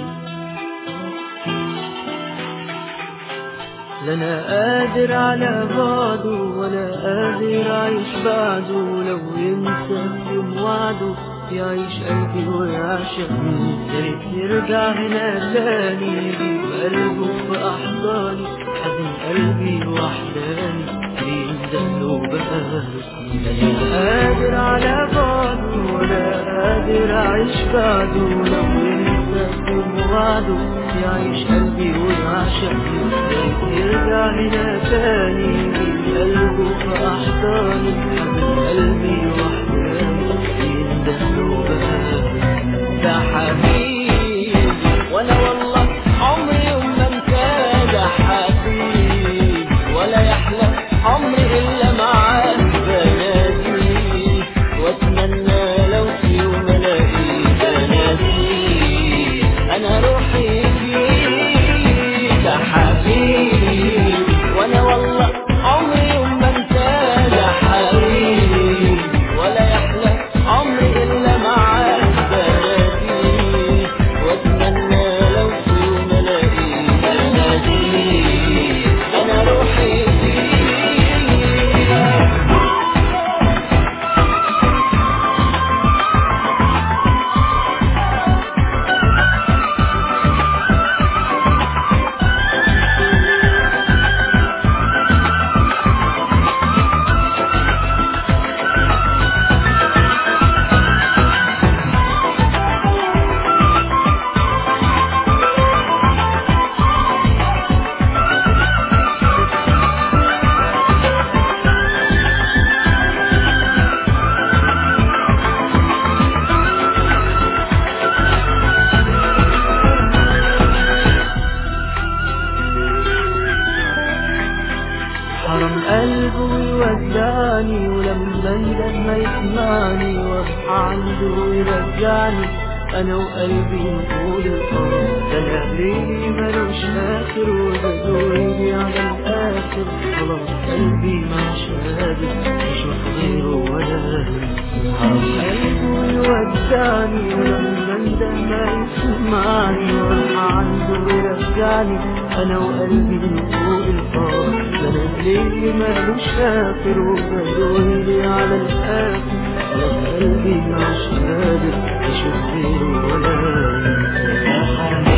لا انا قادر على بعده ولا قادر اعيش بعده لو ينسى في يوم وعده يعيش قلبي ويعشقني يا ريت يرجع هنا تاني يجيب قلبه في احضاني حزن قلبي وحداني ليه ندهله بقى لا انا قادر على بعده ولا قادر اعيش بعده لو ينسى في يوم وعده يعيش قلبي ويعشقني يا ريت يرجع هنا تاني يجيب قلبه في احضاني حزن قلبي وحداني يندهله بقى ده حبيبي وانا والله عمري يوم ما انساه ده حبيبي ولا يحلى عمري الا معاك بنادي واتمنى لو في يوم الاقي بنادي انا روحي فيك ده حبيبي وانا والله عمري يوم ما انساه ده حبيبي ولا يحلى عمري الا معاك بنادي واتمنى لو في يوم الاقي بنادي انا روحي فيك حرم قلبه يودعني ولما انده ما يسمعني واصحى عنده ويرجعني انا وقلبي نقول اه ده انا ليلي ملوش اخر وبدوري على الاخر خلاص قلبي مش قادر يشوف غيره ولا حرم قلبه يودعني ولما انده ما يسمعني واصحى عنده ويرجعني انا وقلبي نقول اه ده انا ليلي مالوش اخر وبدوري على الاخر خلاص قلبي مش قادر يشوف غيره ولا ينسى